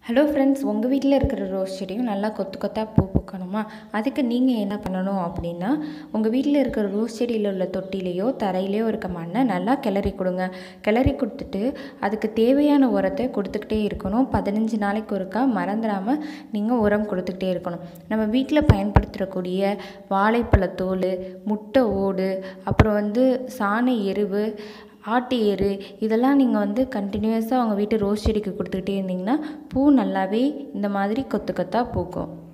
hello friends உங்கள் வீட்டில் இருக்கிற ரோஸ் செடியும் நல்லா கொத்து கொத்தாக பூ பூக்கணுமா அதுக்கு நீங்கள் என்ன பண்ணணும் அப்படின்னா உங்கள் வீட்டில் இருக்கிற ரோஸ் செடியில் உள்ள தொட்டிலையோ தரையிலையோ இருக்க மண்ணை நல்லா கிளறி கொடுங்க கிளறி கொடுத்துட்டு அதுக்கு தேவையான உரத்தை கொடுத்துக்கிட்டே இருக்கணும் பதினஞ்சு நாளைக்கு ஒருக்கா மறந்துடாமல் நீங்கள் உரம் கொடுத்துக்கிட்டே இருக்கணும் நம்ம வீட்டில் பயன்படுத்தக்கூடிய வாழைப்பழத்தோல் முட்டை ஓடு அப்புறம் வந்து சாண எருவு ஆட்டு எரு இதெல்லாம் நீங்கள் வந்து கண்டினியூஸாக உங்கள் வீட்டு ரோஸ் செடிக்கு கொடுத்துக்கிட்டே இருந்தீங்கன்னா பூ நல்லாவே இந்த மாதிரி கொத்து கொத்தாக பூக்கும்